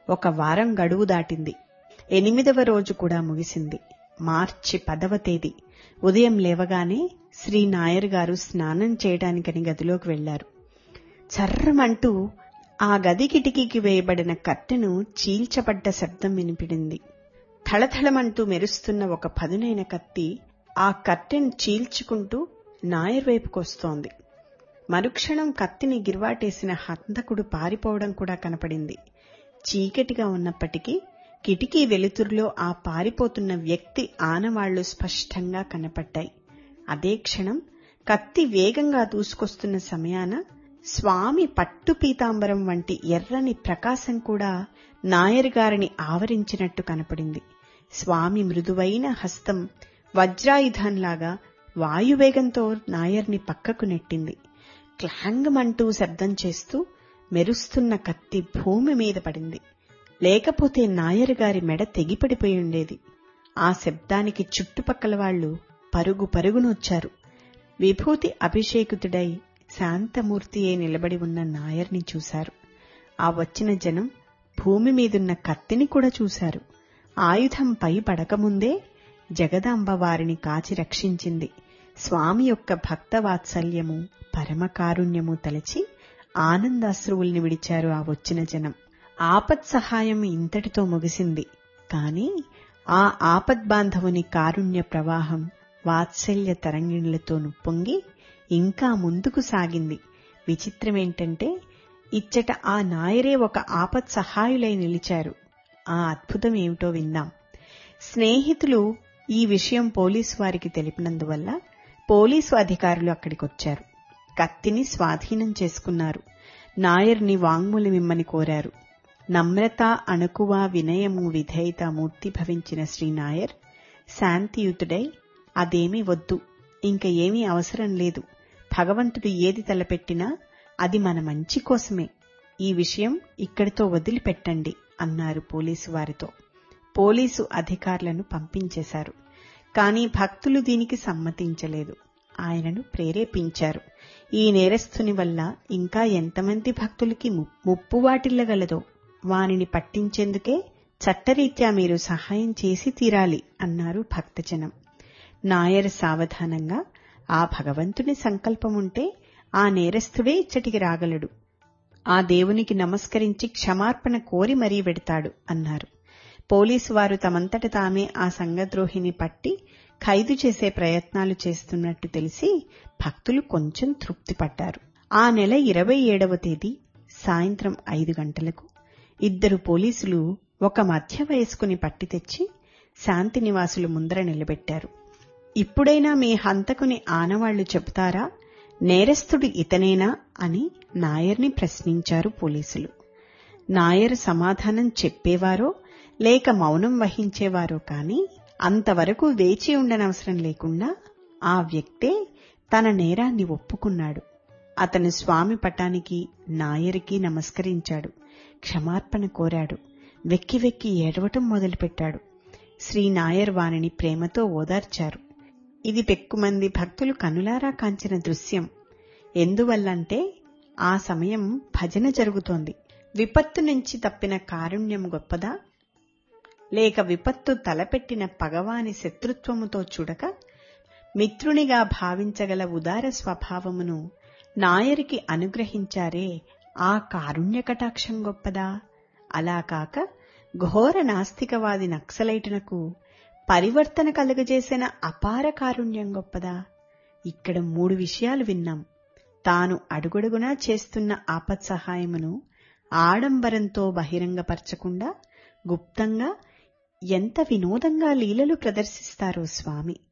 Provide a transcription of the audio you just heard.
ఒక వారం గడువు దాటింది ఎనిమిదవ రోజు కూడా ముగిసింది మార్చి పదవ తేదీ ఉదయం లేవగానే శ్రీ నాయర్ గారు స్నానం చేయడానికని గదిలోకి వెళ్లారు చర్రమంటూ ఆ గది కిటికీకి వేయబడిన కట్టెను చీల్చబడ్డ శబ్దం వినిపిడింది థళథళమంటూ మెరుస్తున్న ఒక పదునైన కత్తి ఆ కట్టెను చీల్చుకుంటూ నాయర్ వైపుకొస్తోంది మరుక్షణం కత్తిని గిర్వాటేసిన హంతకుడు పారిపోవడం కూడా కనపడింది చీకటిగా ఉన్నప్పటికీ కిటికీ వెలుతురులో ఆ పారిపోతున్న వ్యక్తి ఆనవాళ్లు స్పష్టంగా కనపడ్డాయి అదే క్షణం కత్తి వేగంగా దూసుకొస్తున్న సమయాన స్వామి పట్టు పీతాంబరం వంటి ఎర్రని ప్రకాశం కూడా నాయర్ గారిని ఆవరించినట్టు కనపడింది స్వామి మృదువైన హస్తం వజ్రాయుధంలాగా వాయువేగంతో నాయర్ని పక్కకు నెట్టింది క్లాంగమంటూ శబ్దం చేస్తూ మెరుస్తున్న కత్తి భూమి మీద పడింది లేకపోతే నాయర్ గారి మెడ తెగిపడిపోయి ఉండేది ఆ శబ్దానికి చుట్టుపక్కల వాళ్లు పరుగు పరుగునొచ్చారు విభూతి అభిషేకుతుడై శాంతమూర్తియే నిలబడి ఉన్న నాయర్ని చూశారు ఆ వచ్చిన జనం భూమి మీదున్న కత్తిని కూడా చూశారు ఆయుధం పై పడకముందే జగదాంబ వారిని కాచి రక్షించింది స్వామి యొక్క భక్త వాత్సల్యము పరమకారుణ్యము తలచి ఆనందాశ్రువుల్ని విడిచారు ఆ వచ్చిన జనం ఆపత్ సహాయం ఇంతటితో ముగిసింది కాని ఆ ఆపద్బాంధవుని కారుణ్య ప్రవాహం వాత్సల్య తరంగిణులతో పొంగి ఇంకా ముందుకు సాగింది విచిత్రమేంటంటే ఇచ్చట ఆ నాయరే ఒక ఆపత్ సహాయులై నిలిచారు ఆ అద్భుతం ఏమిటో విందాం స్నేహితులు ఈ విషయం పోలీసు వారికి తెలిపినందువల్ల పోలీసు అధికారులు అక్కడికొచ్చారు కత్తిని స్వాధీనం చేసుకున్నారు నాయర్ని వాంగ్మూలమిమ్మని కోరారు నమ్రత అణకువ వినయము విధేయత మూర్తి భవించిన శ్రీ నాయర్ శాంతియుతుడై అదేమీ వద్దు ఇంక ఏమీ అవసరం లేదు భగవంతుడు ఏది తలపెట్టినా అది మన మంచి కోసమే ఈ విషయం ఇక్కడితో వదిలిపెట్టండి అన్నారు పోలీసు వారితో పోలీసు అధికారులను పంపించేశారు కాని భక్తులు దీనికి సమ్మతించలేదు ఆయనను ప్రేరేపించారు ఈ నేరస్తుని వల్ల ఇంకా ఎంతమంది భక్తులకి ముప్పు వాటిల్లగలదో వానిని పట్టించేందుకే చట్టరీత్యా మీరు సహాయం చేసి తీరాలి అన్నారు భక్తజనం నాయర్ సావధానంగా ఆ భగవంతుని సంకల్పముంటే ఆ నేరస్తుడే ఇచ్చటికి రాగలడు ఆ దేవునికి నమస్కరించి క్షమార్పణ కోరి మరీ వెడతాడు అన్నారు పోలీసు వారు తమంతట తామే ఆ సంఘద్రోహిని పట్టి ఖైదు చేసే ప్రయత్నాలు చేస్తున్నట్టు తెలిసి భక్తులు కొంచెం తృప్తి పడ్డారు ఆ నెల ఇరవై ఏడవ తేదీ సాయంత్రం ఐదు గంటలకు ఇద్దరు పోలీసులు ఒక మధ్య వయస్కుని పట్టి తెచ్చి శాంతి నివాసులు ముందర నిలబెట్టారు ఇప్పుడైనా మీ హంతకుని ఆనవాళ్లు చెబుతారా నేరస్తుడు ఇతనేనా అని నాయర్ని ప్రశ్నించారు పోలీసులు నాయర్ సమాధానం చెప్పేవారో లేక మౌనం వహించేవారో కాని అంతవరకు వేచి ఉండనవసరం లేకుండా ఆ వ్యక్తే తన నేరాన్ని ఒప్పుకున్నాడు అతను స్వామి పటానికి నాయరికి నమస్కరించాడు క్షమార్పణ కోరాడు వెక్కి వెక్కి ఏడవటం మొదలుపెట్టాడు శ్రీ నాయర్ వానిని ప్రేమతో ఓదార్చారు ఇది పెక్కుమంది భక్తులు కనులారా కాంచిన దృశ్యం ఎందువల్లంటే ఆ సమయం భజన జరుగుతోంది విపత్తు నుంచి తప్పిన కారుణ్యం గొప్పదా లేక విపత్తు తలపెట్టిన పగవాని శత్రుత్వముతో చూడక మిత్రునిగా భావించగల ఉదార స్వభావమును నాయరికి అనుగ్రహించారే ఆ కారుణ్య కటాక్షం గొప్పదా అలా కాక ఘోర నాస్తికవాది నక్సలైటునకు పరివర్తన కలుగజేసిన అపార కారుణ్యం గొప్పదా ఇక్కడ మూడు విషయాలు విన్నాం తాను అడుగడుగునా చేస్తున్న ఆపత్సహాయమును ఆడంబరంతో బహిరంగపరచకుండా గుప్తంగా ఎంత వినోదంగా లీలలు ప్రదర్శిస్తారో స్వామి